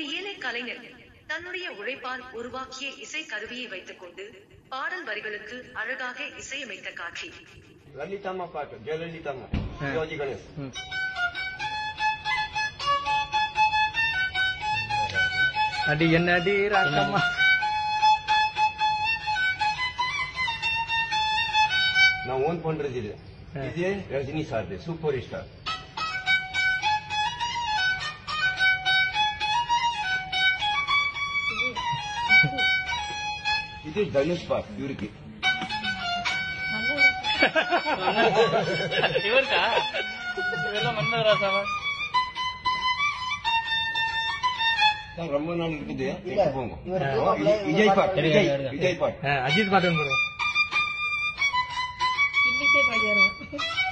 ஏழை கலைஞர் தன்னுடைய உழைப்பால் உருவாக்கிய இசை கருவியை வைத்துக் கொண்டு பாடல் வரிகளுக்கு அழகாக இசையமைத்த காட்சி ಲಲಿತಮ್ಮ ಪಾಠ ಜಯಲಲಿತಮ್ಮ ಶಿವಾಜಿ ಗಣೇಶ್ அடி என்ன அடி ராக்கம்மா ನಾವು ಓನ್ ಪಂಡ್ರದಿದೆ ಇದೇ ರಜನಿ ಸಾರ್ದೆ ಸೂಪರ್ ಸ್ಟಾರ್ இது தனுஷ் பார் இவருக்கு இவருக்கா இவரெல்லாம் மன்மத ராசாவா சார் ரொம்ப நாள் இருக்குது இல்ல, எடுத்து போங்க இவருக்கு ஆ, மாப்பிள்ளை, விஜய் விஜய் பாட் சரி, விஜய் எடுங்க. விஜய் பாட் அஜித் பாட்டு போடுவோம் இன்னிக்கே பாடியாரு